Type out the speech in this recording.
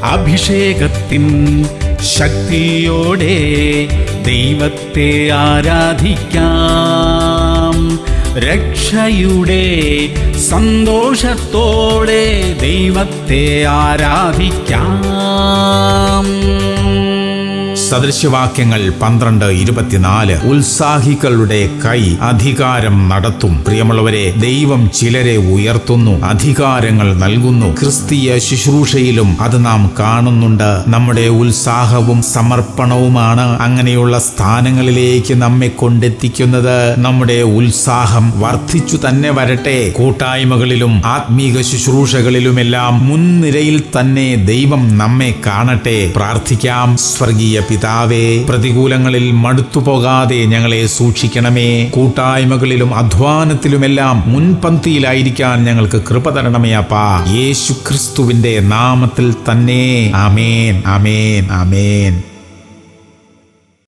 അഭിഷേകത്തിൻ ശക്തിയോടെ ദൈവത്തെ ആരാധിക്കാം രക്ഷയുടെ സന്തോഷത്തോടെ ദൈവത്തെ ആരാധിക്കാം സദൃശ്യവാക്യങ്ങൾ പന്ത്രണ്ട് ഇരുപത്തിനാല് ഉത്സാഹികളുടെ കൈ അധികാരം നടത്തും പ്രിയമുള്ളവരെ ദൈവം ചിലരെ ഉയർത്തുന്നു അധികാരങ്ങൾ നൽകുന്നു ക്രിസ്തീയ ശുശ്രൂഷയിലും അത് നാം കാണുന്നുണ്ട് നമ്മുടെ ഉത്സാഹവും സമർപ്പണവുമാണ് അങ്ങനെയുള്ള സ്ഥാനങ്ങളിലേക്ക് നമ്മെ കൊണ്ടെത്തിക്കുന്നത് നമ്മുടെ ഉത്സാഹം വർദ്ധിച്ചു തന്നെ വരട്ടെ കൂട്ടായ്മകളിലും ആത്മീക ശുശ്രൂഷകളിലുമെല്ലാം മുൻനിരയിൽ തന്നെ ദൈവം നമ്മെ കാണട്ടെ പ്രാർത്ഥിക്കാം സ്വർഗീയ പിതാവേ പ്രതികൂലങ്ങളിൽ മടുത്തുപോകാതെ ഞങ്ങളെ സൂക്ഷിക്കണമേ കൂട്ടായ്മകളിലും അധ്വാനത്തിലുമെല്ലാം മുൻപന്തിയിലായിരിക്കാൻ ഞങ്ങൾക്ക് കൃപ തരണമേ അപ്പാ യേശു ക്രിസ്തുവിന്റെ നാമത്തിൽ തന്നെ അമേൻ അമേൻ അമേൻ